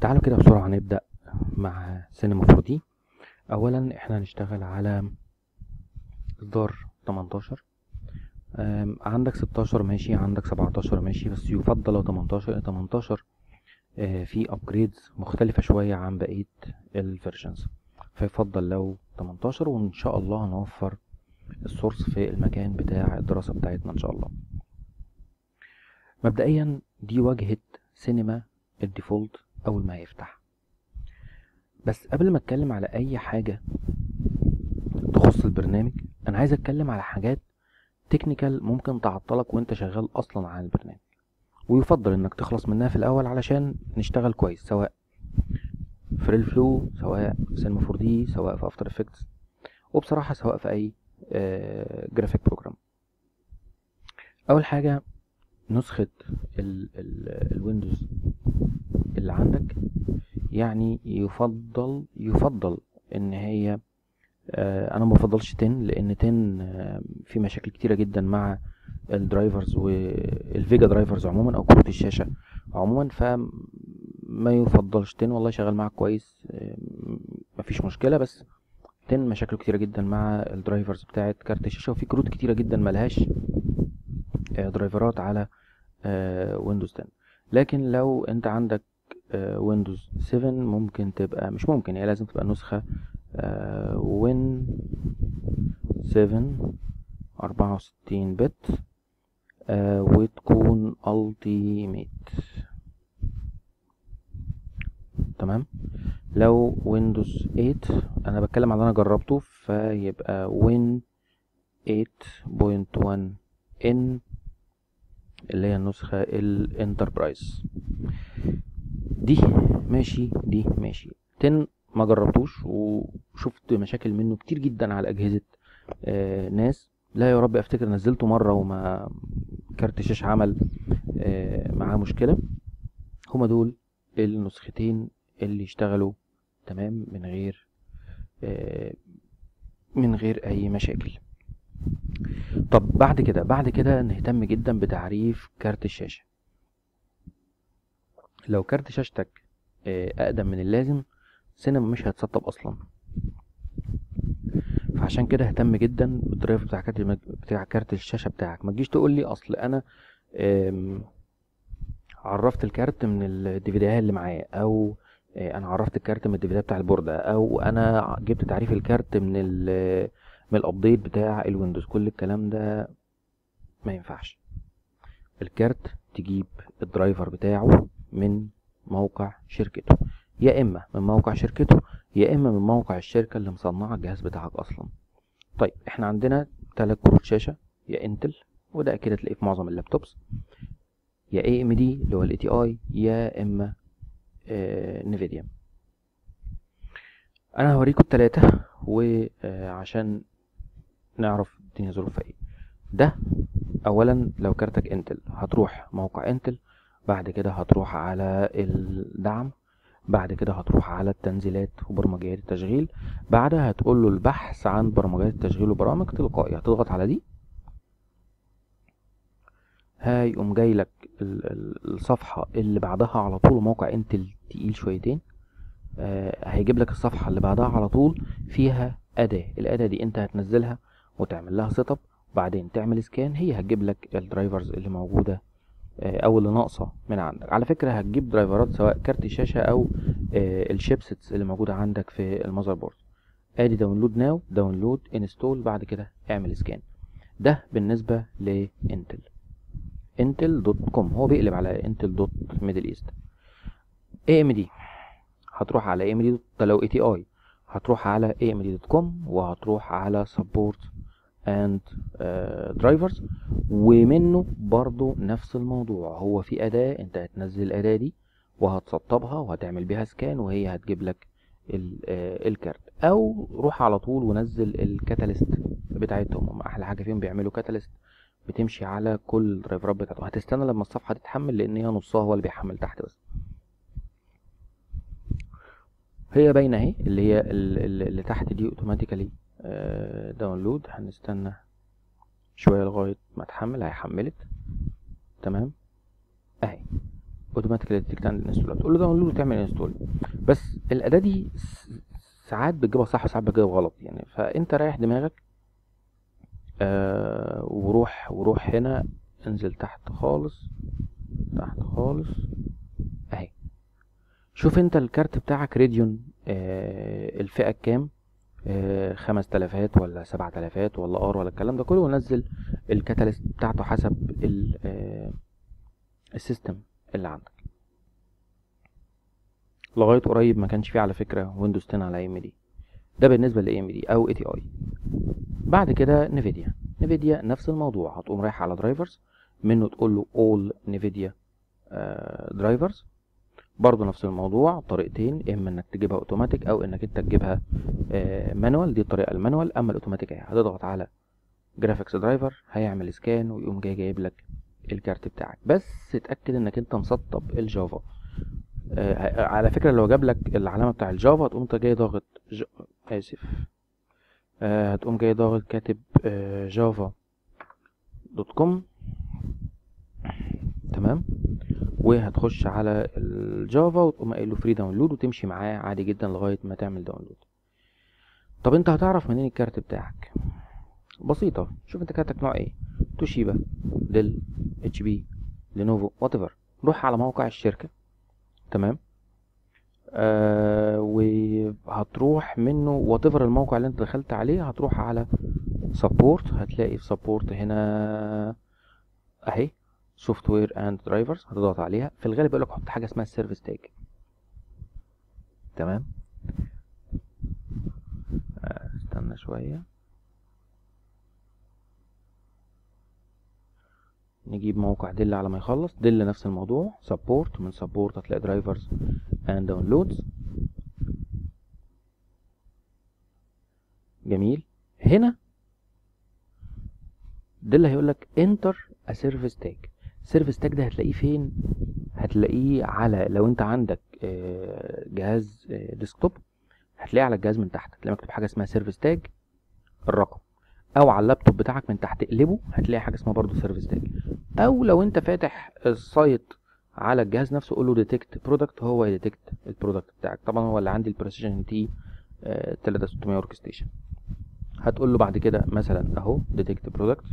تعالوا كده بسرعة نبدأ مع سينما 4 دي أولا احنا هنشتغل على إصدار 18 أم، عندك 16 ماشي عندك 17 ماشي بس يفضل لو 18 18 آه، في upgrades مختلفة شوية عن بقية الفيرجنز فيفضل لو 18 وإن شاء الله هنوفر السورس في المكان بتاع الدراسة بتاعتنا إن شاء الله مبدئيا دي واجهة سينما الديفولت أول ما هيفتح بس قبل ما اتكلم على اي حاجة تخص البرنامج انا عايز اتكلم على حاجات تكنيكال ممكن تعطلك وانت شغال اصلا على البرنامج ويفضل انك تخلص منها في الاول علشان نشتغل كويس سواء في ريل فلو سواء في سينما 4 دي سواء في افتر افكتس وبصراحة سواء في اي جرافيك بروجرام اول حاجة نسخة ال- ال- الويندوز اللي عندك يعني يفضل يفضل ان هي آه، انا ما بفضلش 10 لان 10 آه، في مشاكل كتيره جدا مع الدرايفرز والفيجا درايفرز عموما او كروت الشاشه عموما فما يفضلش 10 والله شغال معاك كويس آه، مفيش مشكله بس 10 مشاكله كتيره جدا مع الدرايفرز بتاعه كارت الشاشه وفي كروت كتيره جدا ملهاش آه، درايفرات على ويندوز 10 لكن لو انت عندك ويندوز 7 ممكن تبقى مش ممكن هي لازم تبقى نسخة وين 7 64 بت آه، وتكون التيميت تمام لو ويندوز 8 انا بتكلم على اللي انا جربته فيبقى وين 8.1 ان اللي هي النسخة الانتربرايز دي ماشي دي ماشي 10 ما جربتوش وشفت مشاكل منه كتير جدا على اجهزه آه ناس لا يا رب افتكر نزلته مره وما كارت الشاشه عمل آه معاه مشكله هما دول النسختين اللي اشتغلوا تمام من غير آه من غير اي مشاكل طب بعد كده بعد كده نهتم جدا بتعريف كارت الشاشه لو كارت شاشتك آه، اقدم من اللازم سينما مش هتسطب اصلا فعشان كده اهتم جدا بالدرايف بتاع كارت المج... بتاع كارت الشاشه بتاعك ما تجيش تقول لي اصل انا آم، عرفت الكارت من الديفيديات اللي معايا او آه، انا عرفت الكارت من الديفيديات بتاع البورده او انا جبت تعريف الكارت من ال من الابديت بتاع الويندوز كل الكلام ده ما ينفعش الكارت تجيب الدرايفر بتاعه من موقع شركته يا اما من موقع شركته يا اما من موقع الشركه اللي مصنعه الجهاز بتاعك اصلا طيب احنا عندنا تلات كروت شاشه يا انتل وده اكيد هتلاقيه في معظم اللابتوبس يا اي ام دي اللي هو الاي تي اي يا اما آه نيفيديا انا هوريكم التلاتة وعشان نعرف الدنيا ظروفها ايه ده اولا لو كارتك انتل هتروح موقع انتل بعد كده هتروح على الدعم بعد كده هتروح على التنزيلات وبرمجيات التشغيل بعدها هتقول له البحث عن برمجيات التشغيل وبرامج تلقائي هتضغط على دي هيقوم جاي لك ال- ال- الصفحة اللي بعدها على طول موقع انتل تقيل شويتين آه، هيجيب لك الصفحة اللي بعدها على طول فيها أداة الأداة دي انت هتنزلها وتعمل لها سيت اب وبعدين تعمل سكان هي هتجيب لك الدرايفرز اللي موجودة آه، او اللي ناقصه من عندك على فكره هتجيب درايفرات سواء كارت الشاشه او الشيبسيتس اللي موجوده عندك في المذر بورد ادي داونلود ناو داونلود انستول بعد كده اعمل سكان ده بالنسبه لانتل انتل دوت كوم هو بيقلب على انتل دوت ميدل ايست اي ام دي هتروح على اي ام دي ده لو اي تي اي هتروح على اي ام دي دوت كوم وهتروح على سبورت اند درايفرز ومنه برضو نفس الموضوع هو في أداة انت هتنزل الأداة دي وهتسطبها وهتعمل بيها سكان وهي هتجيب لك ال- آه، الكارت او روح على طول ونزل الكاتاليست بتاعتهم هم احلى حاجه فيهم بيعملوا كاتاليست بتمشي على كل الدرايفرات بتاعته هتستنى لما الصفحه تتحمل لان هي نصها هو اللي بيحمل تحت بس هي باينه اهي اللي هي ال- ال- اللي تحت دي اوتوماتيكالي داونلود هنستنى شويه لغايه ما تحمل هي حملت تمام اهي اوتوماتيكالي ديتكت اند انستول تقول له داونلود وتعمل انستول بس الاداه دي س- ساعات بتجيبها صح وساعات بتجيبها غلط يعني فانت رايح دماغك آه وروح وروح هنا انزل تحت خالص تحت خالص اهي شوف انت الكارت بتاعك راديون آه الفئة كام آه خمس تلافات ولا سبع تلافات ولا ار ولا الكلام ده كله ونزل الكاتاليست بتاعته حسب ال- آه السيستم اللي عندك لغاية قريب ما كانش فيه على فكرة ويندوز 10 على ام دي ده بالنسبة ل ام دي او اي تي اي بعد كده نيفيديا نيفيديا نفس الموضوع هتقوم رايح على درايفرز منه تقول له all نيفيديا درايفرز برضه نفس الموضوع طريقتين اما انك تجيبها اوتوماتيك او انك انت تجيبها مانوال دي الطريقه المانوال اما الاوتوماتيك اهي هتضغط على جرافيكس درايفر هيعمل سكان ويقوم جاي جايب لك الكارت بتاعك بس اتاكد انك انت مسطب الجافا آه، على فكره لو جاب لك العلامه بتاع الجافا تقوم انت جاي ضاغط ج... اسف آه، هتقوم جاي ضاغط كاتب آه، جافا دوت كوم تمام وهتخش على الجافا وتقوم قايل له فري داونلود وتمشي معاه عادي جدا لغايه ما تعمل داونلود طب انت هتعرف منين الكارت بتاعك بسيطه شوف انت كارتك نوع ايه توشيبا ديل اتش بي لينوفو وات ايفر روح على موقع الشركه تمام آه وهتروح منه وات ايفر الموقع اللي انت دخلت عليه هتروح على سبورت هتلاقي في سبورت هنا اهي سوفت وير اند درايفرز هتضغط عليها في الغالب بيقول لك حط حاجه اسمها السيرفيس تاج تمام آه، استنى شويه نجيب موقع دل على ما يخلص دل نفس الموضوع سبورت من سبورت هتلاقي درايفرز اند داونلودز جميل هنا دل هيقول لك انتر ا سيرفيس تاج السيرفيس تاج ده هتلاقيه فين هتلاقيه على لو انت عندك آه، جهاز آه، ديسكتوب هتلاقيه على الجهاز من تحت هتلاقي مكتوب حاجه اسمها سيرفيس تاج الرقم او على اللابتوب بتاعك من تحت اقلبه هتلاقي حاجه اسمها برضو سيرفيس تاج او لو انت فاتح السايت على الجهاز نفسه قول له ديتكت برودكت هو يديتكت البرودكت بتاعك طبعا هو اللي عندي البريسيجن تي 3600 ورك ستيشن هتقول له بعد كده مثلا اهو ديتكت برودكت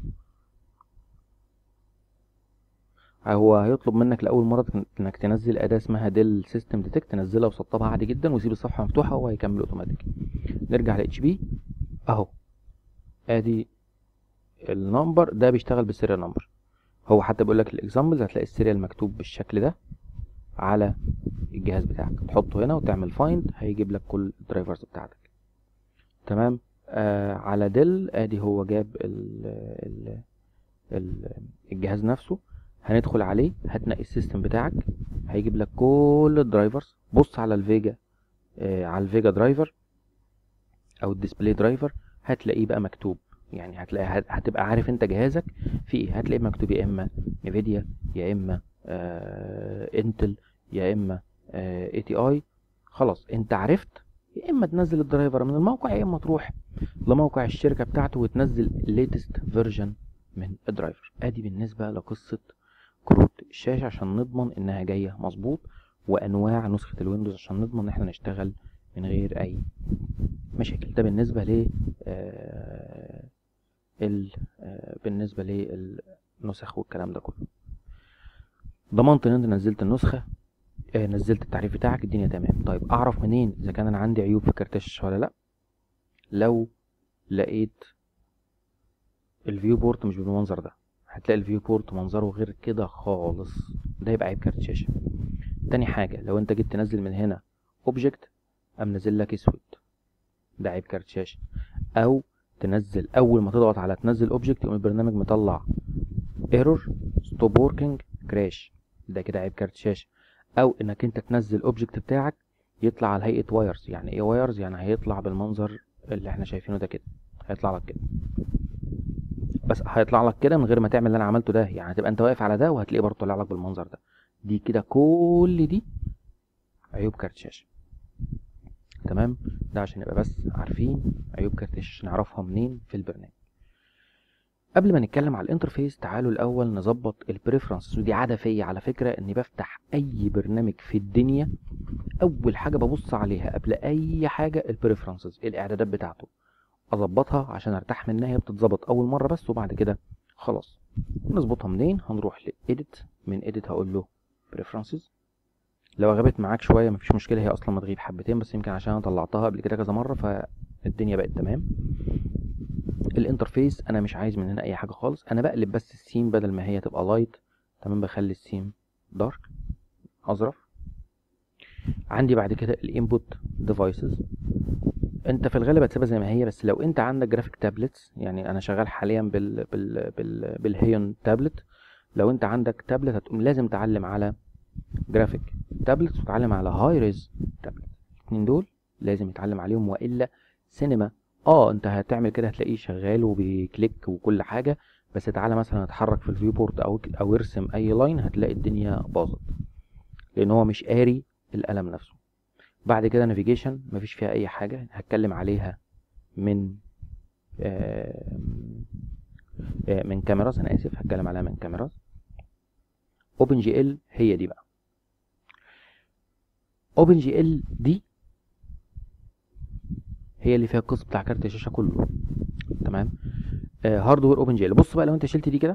هو هيطلب منك لاول مره انك تنزل اداه اسمها ديل سيستم ديتكت تنزلها وسطبها عادي جدا وسيب الصفحه مفتوحه وهو هيكمل اوتوماتيك نرجع ل اتش بي اهو ادي النمبر ده بيشتغل بالسيريال نمبر هو حتى بيقول لك الاكزامبلز هتلاقي السيريال مكتوب بالشكل ده على الجهاز بتاعك تحطه هنا وتعمل فايند هيجيب لك كل الدرايفرز بتاعتك تمام آه على ديل ادي هو جاب ال ال ال الجهاز نفسه هندخل عليه هتنقي السيستم بتاعك هيجيب لك كل الدرايفرز بص على الفيجا آه على الفيجا درايفر او الديسبلاي درايفر هتلاقيه بقى مكتوب يعني هتلاقي هت- هتبقى عارف انت جهازك في ايه هتلاقيه مكتوب يا اما نفيديا يا اما آه انتل يا اما اي تي اي خلاص انت عرفت يا اما تنزل الدرايفر من الموقع يا اما تروح لموقع الشركه بتاعته وتنزل ليتست فيرجن من الدرايفر ادي بالنسبه لقصه كروت الشاشه عشان نضمن انها جايه مظبوط وانواع نسخه الويندوز عشان نضمن ان احنا نشتغل من غير اي مشاكل ده بالنسبه ل آه، ال آه، بالنسبه للنسخ والكلام ده كله ضمنت ان انت نزلت النسخه آه، نزلت التعريف بتاعك الدنيا تمام طيب اعرف منين اذا كان انا عندي عيوب في كارت الشاشه ولا لا لو لقيت الفيو بورت مش بالمنظر ده هتلاقي الفيو بورت منظره غير كده خالص ده يبقى عيب كارت شاشه تاني حاجه لو انت جيت تنزل من هنا اوبجكت قام نازل لك اسود ده عيب كارت شاشه او تنزل اول ما تضغط على تنزل اوبجكت يقوم البرنامج مطلع ايرور ستوب وركينج كراش ده كده عيب كارت شاشه او انك انت تنزل اوبجكت بتاعك يطلع على هيئه وايرز يعني ايه وايرز يعني هيطلع بالمنظر اللي احنا شايفينه ده كده هيطلع لك كده بس هيطلع لك كده من غير ما تعمل اللي انا عملته ده يعني هتبقى انت واقف على ده وهتلاقيه برضه طالع لك بالمنظر ده دي كده كل دي عيوب كارت شاشه تمام ده عشان نبقى بس عارفين عيوب كارت الشاشه نعرفها منين في البرنامج قبل ما نتكلم على الانترفيس تعالوا الاول نظبط البريفرنسز ودي عاده فيا على فكره اني بفتح اي برنامج في الدنيا اول حاجه ببص عليها قبل اي حاجه البريفرنسز الاعدادات بتاعته اظبطها عشان ارتاح منها هي بتتظبط اول مره بس وبعد كده خلاص نظبطها منين هنروح لإيديت من إيديت هقول له بريفرنسز لو غابت معاك شويه مفيش مشكله هي اصلا ما تغيب حبتين بس يمكن عشان انا طلعتها قبل كده كذا مره فالدنيا بقت تمام الانترفيس انا مش عايز من هنا اي حاجه خالص انا بقلب بس السيم بدل ما هي تبقى لايت تمام بخلي السيم دارك اظرف عندي بعد كده الانبوت ديفايسز انت في الغالب هتسيبها زي ما هي بس لو انت عندك جرافيك تابلتس يعني انا شغال حاليا بال بال بال بالهيون تابلت لو انت عندك تابلت هتقوم لازم تعلم على جرافيك تابلت وتتعلم على هاي ريز تابلت الاثنين دول لازم يتعلم عليهم والا سينما اه انت هتعمل كده هتلاقيه شغال وبيكليك وكل حاجه بس تعالى مثلا اتحرك في الفيو بورد او او ارسم اي لاين هتلاقي الدنيا باظت لان هو مش قاري القلم نفسه بعد كده نافيجيشن مفيش فيها اي حاجه هتكلم عليها من آه من كاميراز انا اسف هتكلم عليها من كاميراز اوبن جي ال هي دي بقى اوبن جي ال دي هي اللي فيها القسم بتاع كارت الشاشه كله تمام هاردوير اوبن جي ال بص بقى لو انت شلت دي كده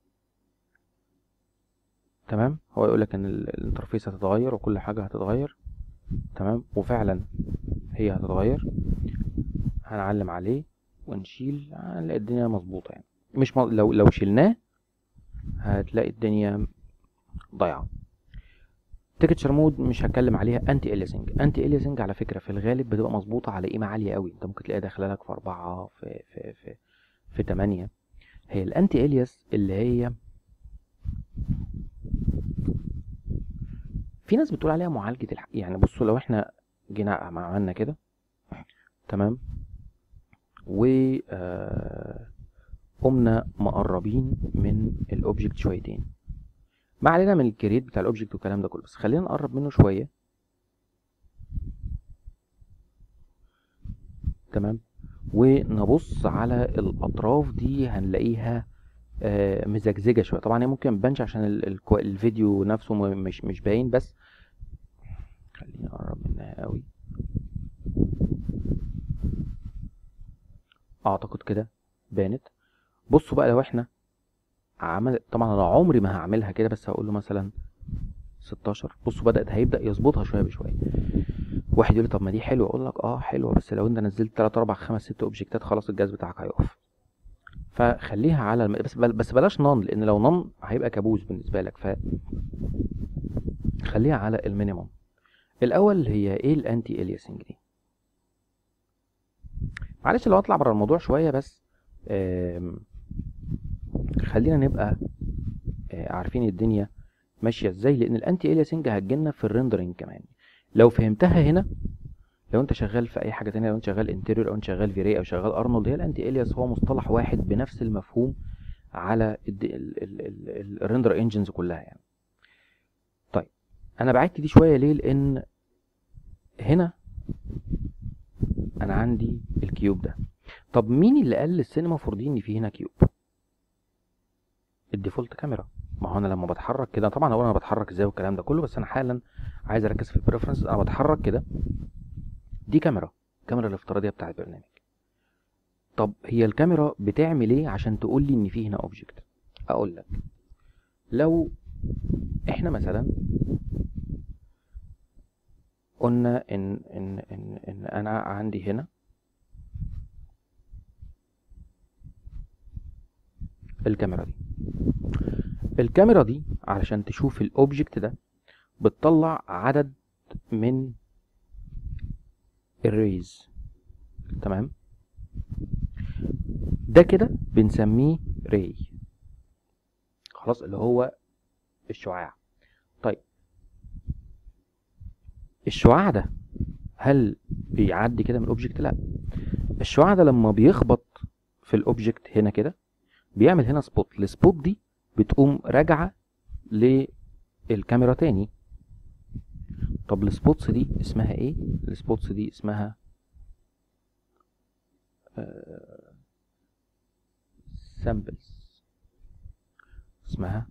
تمام هو يقول لك ان الانترفيس هتتغير وكل حاجه هتتغير تمام وفعلا هي هتتغير هنعلم عليه ونشيل هنلاقي الدنيا مظبوطه يعني مش م... لو لو شلناه هتلاقي الدنيا ضايعه تكتشر مود مش هتكلم عليها انتي اليسنج انتي اليسنج على فكره في الغالب بتبقى مظبوطه على قيمه عاليه قوي انت ممكن تلاقيها داخله لك في أربعة في في في في تمانية هي الانتي الياس اللي هي في ناس بتقول عليها معالجه الح... يعني بصوا لو احنا جينا عملنا كده تمام و آه قمنا مقربين من الاوبجكت شويتين ما علينا من الكريت بتاع الاوبجكت والكلام ده كله بس خلينا نقرب منه شويه تمام ونبص على الاطراف دي هنلاقيها آه مزجزجه شويه طبعا هي ممكن مبانش عشان ال ال الفيديو نفسه مش مش باين بس خليني اقرب منها قوي اعتقد كده بانت بصوا بقى لو احنا عمل طبعا انا عمري ما هعملها كده بس هقول له مثلا 16 بصوا بدات هيبدا يظبطها شويه بشويه واحد يقول لي طب ما دي حلوه اقول لك اه حلوه بس لو انت نزلت 3 4 5 6 اوبجكتات خلاص الجهاز بتاعك هيقف فخليها على الم... بس بس بلاش نون لان لو نون هيبقى كابوس بالنسبه لك ف خليها على المينيموم الاول هي ايه الانتي الياسنج دي معلش لو اطلع بره الموضوع شويه بس آم... خلينا نبقى عارفين الدنيا ماشيه ازاي لان الانتي الياسنج هتجيلنا في الريندرنج كمان لو فهمتها هنا لو انت شغال في اي حاجه تانية لو انت شغال انتيريور او انت شغال فيري او شغال ارنولد هي الانتي الياس هو مصطلح واحد بنفس المفهوم على الريندر انجنز كلها يعني طيب انا بعدت دي شويه ليه لان هنا انا عندي الكيوب ده طب مين اللي قال للسينما 4 دي ان في هنا كيوب الديفولت كاميرا ما هو انا لما بتحرك كده طبعا هقول انا بتحرك ازاي والكلام ده كله بس انا حالا عايز اركز في البريفرنس انا بتحرك كده دي كاميرا الكاميرا الافتراضيه بتاع البرنامج طب هي الكاميرا بتعمل ايه عشان تقول لي ان في هنا اوبجكت اقول لك لو احنا مثلا قلنا ان ان ان ان انا عندي هنا الكاميرا دي الكاميرا دي علشان تشوف الاوبجكت ده بتطلع عدد من الريز تمام ده كده بنسميه ري خلاص اللي هو الشعاع طيب الشعاع ده هل بيعدي كده من الاوبجكت لا الشعاع ده لما بيخبط في الاوبجكت هنا كده بيعمل هنا سبوت السبوت دي بتقوم راجعه للكاميرا تاني طب السبوتس دي اسمها ايه السبوتس دي اسمها samples اسمها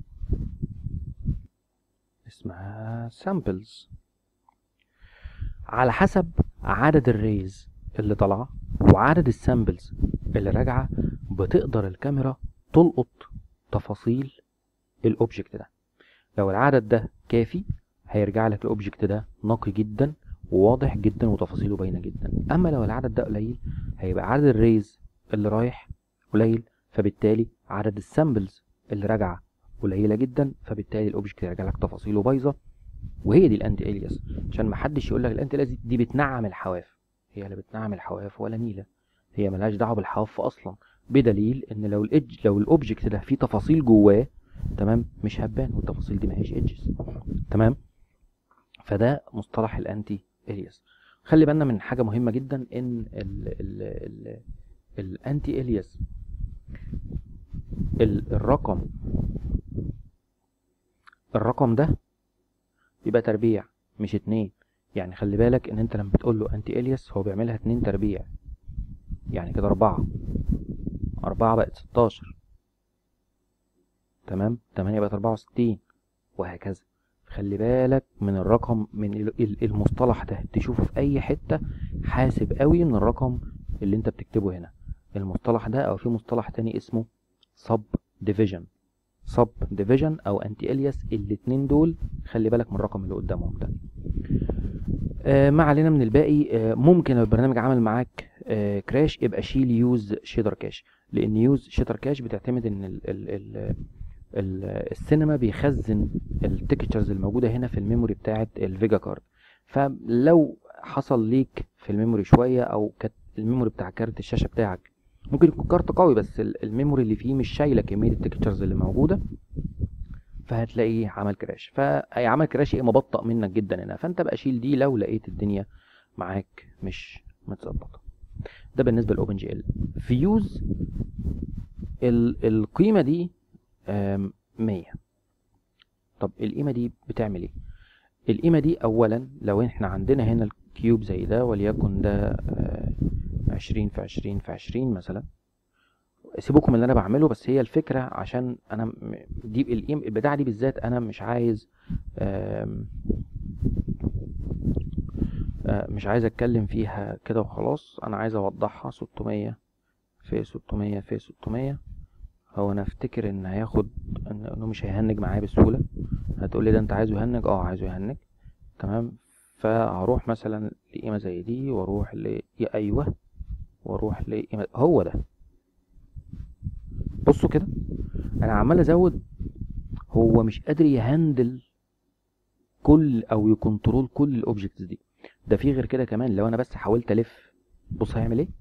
اسمها samples على حسب عدد الريز اللي طالعه وعدد السامبلز اللي راجعه بتقدر الكاميرا تلقط تفاصيل الاوبجكت ده لو العدد ده كافي هيرجع لك الاوبجكت ده نقي جدا وواضح جدا وتفاصيله باينه جدا اما لو العدد ده قليل هيبقى عدد الريز اللي رايح قليل فبالتالي عدد السامبلز اللي راجعه قليله جدا فبالتالي الاوبجكت يرجع لك تفاصيله بايظه وهي دي الانتي الياس عشان ما حدش يقول لك الانتي الياس دي بتنعم الحواف هي اللي بتنعم الحواف ولا نيله هي ملهاش دعوه بالحواف اصلا بدليل ان لو الايدج لو الاوبجكت ده فيه تفاصيل جواه تمام مش هتبان والتفاصيل دي ما هيش ايدجز تمام فده مصطلح الانتي الياس خلي بالنا من حاجه مهمه جدا ان ال ال ال الانتي الياس الرقم الرقم ده يبقى تربيع مش اتنين يعني خلي بالك ان انت لما بتقول له انتي الياس هو بيعملها اتنين تربيع يعني كده اربعة اربعة بقت ستاشر تمام تمانية بقت اربعة وستين وهكذا خلي بالك من الرقم من المصطلح ده تشوفه في اي حتة حاسب قوي من الرقم اللي انت بتكتبه هنا المصطلح ده او في مصطلح تاني اسمه sub division sub division او انتي الياس الاتنين دول خلي بالك من الرقم اللي قدامهم ده آه ما علينا من الباقي آه ممكن لو البرنامج عمل معاك آه كراش يبقى شيل يوز شيدر كاش لان يوز شيدر كاش بتعتمد ان ال ال ال ال السينما بيخزن التكتشرز الموجوده هنا في الميموري بتاعه الفيجا كارد فلو حصل ليك في الميموري شويه او كانت الميموري بتاع كارت الشاشه بتاعك ممكن يكون كارت قوي بس الميموري اللي فيه مش شايله كميه التكتشرز اللي موجوده فهتلاقيه عمل كراش فعمل كراش يا اما بطأ منك جدا هنا فانت بقى شيل دي لو لقيت الدنيا معاك مش متظبطه ده بالنسبه لاوبن جي ال في يوز القيمه دي 100 طب القيمه دي بتعمل ايه القيمه دي اولا لو احنا عندنا هنا الكيوب زي ده وليكن ده عشرين في عشرين في عشرين مثلا سيبوكم اللي انا بعمله بس هي الفكره عشان انا دي القيم البتاعه دي بالذات انا مش عايز مش عايز اتكلم فيها كده وخلاص انا عايز اوضحها 600 في 600 في 600 هو انا افتكر ان هياخد انه مش هيهنج معايا بسهوله هتقولي ده انت عايزه يهنج اه عايزه يهنج تمام فهروح مثلا لقيمه زي دي واروح ل ايوه واروح لقيمه هو ده بصوا كده انا عمال ازود هو مش قادر يهندل كل او يكنترول كل الاوبجكتس دي ده في غير كده كمان لو انا بس حاولت الف بص هيعمل ايه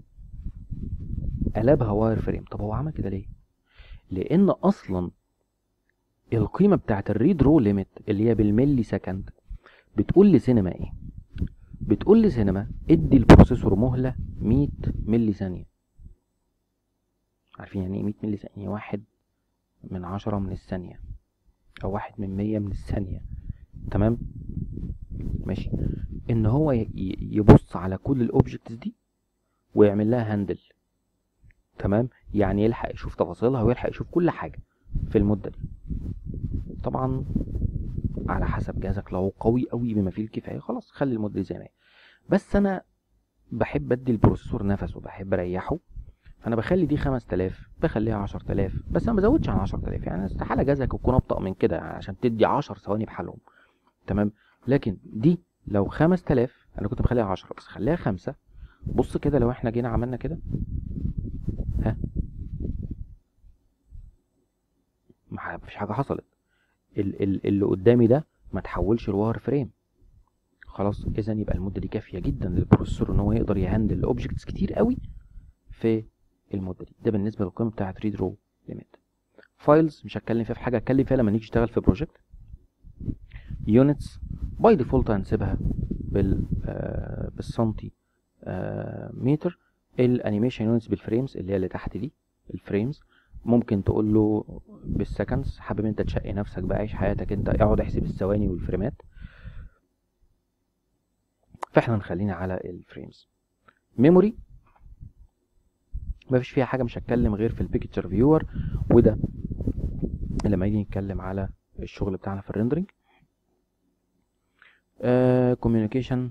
قلبها واير فريم طب هو عمل كده ليه لان اصلا القيمه بتاعت الريد رو ليميت اللي هي بالملي سكند بتقول لسينما ايه بتقول لسينما ادي البروسيسور مهله 100 ملي ثانيه عارفين يعني ايه 100 ملي ثانيه واحد من عشرة من الثانيه او واحد من مية من الثانيه تمام ماشي ان هو يبص على كل الاوبجكتس دي ويعمل لها هاندل تمام يعني يلحق يشوف تفاصيلها ويلحق يشوف كل حاجه في المده دي طبعا على حسب جهازك لو قوي قوي بما فيه الكفايه خلاص خلي المده دي زي ما هي بس انا بحب ادي البروسيسور نفسه بحب اريحه فانا بخلي دي 5000 بخليها 10000 بس انا ما بزودش عن 10000 يعني استحاله جهازك يكون ابطا من كده عشان تدي 10 ثواني بحالهم تمام لكن دي لو 5000 انا كنت بخليها 10 بس خليها 5 بص كده لو احنا جينا عملنا كده ها ما فيش حاجه حصلت ال ال اللي قدامي ده ما تحولش لواير فريم خلاص اذا يبقى المده دي كافيه جدا للبروسيسور ان هو يقدر يهندل اوبجكتس كتير قوي في المده دي ده بالنسبه للقيمه بتاعه ريد رو ليميت فايلز مش هتكلم فيها في حاجه هتكلم فيها لما نيجي نشتغل في بروجكت يونتس باي ديفولت هنسيبها بال آه بالسنتي آه متر الانيميشن يونتس بالفريمز اللي هي اللي تحت دي الفريمز ممكن تقول له بالسكندز حابب انت تشقي نفسك بقى عيش حياتك انت اقعد احسب الثواني والفريمات فاحنا نخلينا على الفريمز ميموري مفيش فيها حاجه مش هتكلم غير في البيكتشر فيور وده لما يجي نتكلم على الشغل بتاعنا في الريندرنج كوميونيكيشن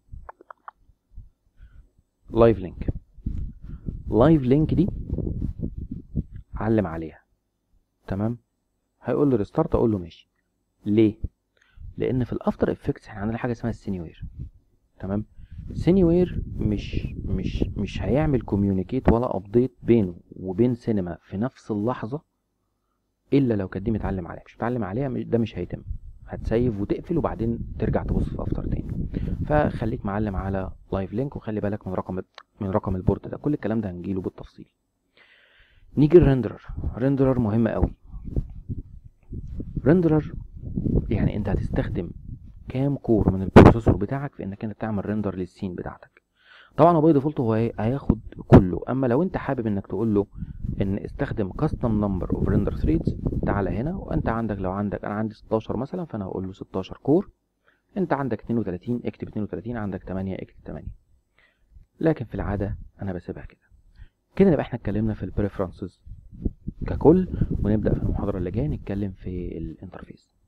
لايف لينك لايف لينك دي علم عليها تمام هيقول له ريستارت اقول له ماشي ليه لان في الافتر افكتس احنا عندنا حاجه اسمها السينيوير تمام سينيوير مش مش مش هيعمل كوميونيكيت ولا ابديت بينه وبين سينما في نفس اللحظه الا لو كانت دي متعلم عليها مش متعلم عليها مش- ده مش هيتم هتسيف وتقفل وبعدين ترجع تبص في افتر تاني فخليك معلم على لايف لينك وخلي بالك من رقم من رقم البورد ده كل الكلام ده هنجيله بالتفصيل نيجي الريندرر ريندرر مهم قوي ريندرر يعني انت هتستخدم كام كور من البروسيسور بتاعك في انك انت تعمل ريندر للسين بتاعتك طبعا هو باي ديفولت هو هي- هياخد كله اما لو انت حابب انك تقول له ان استخدم كاستم نمبر اوف ريندر ثريدز تعالى هنا وانت عندك لو عندك انا عندي 16 مثلا فانا هقول له 16 كور انت عندك 32 اكتب 32 عندك 8 اكتب 8 لكن في العاده انا بسيبها كده كده نبقى احنا اتكلمنا في البريفرنسز ككل ونبدا في المحاضره اللي جايه نتكلم في الانترفيس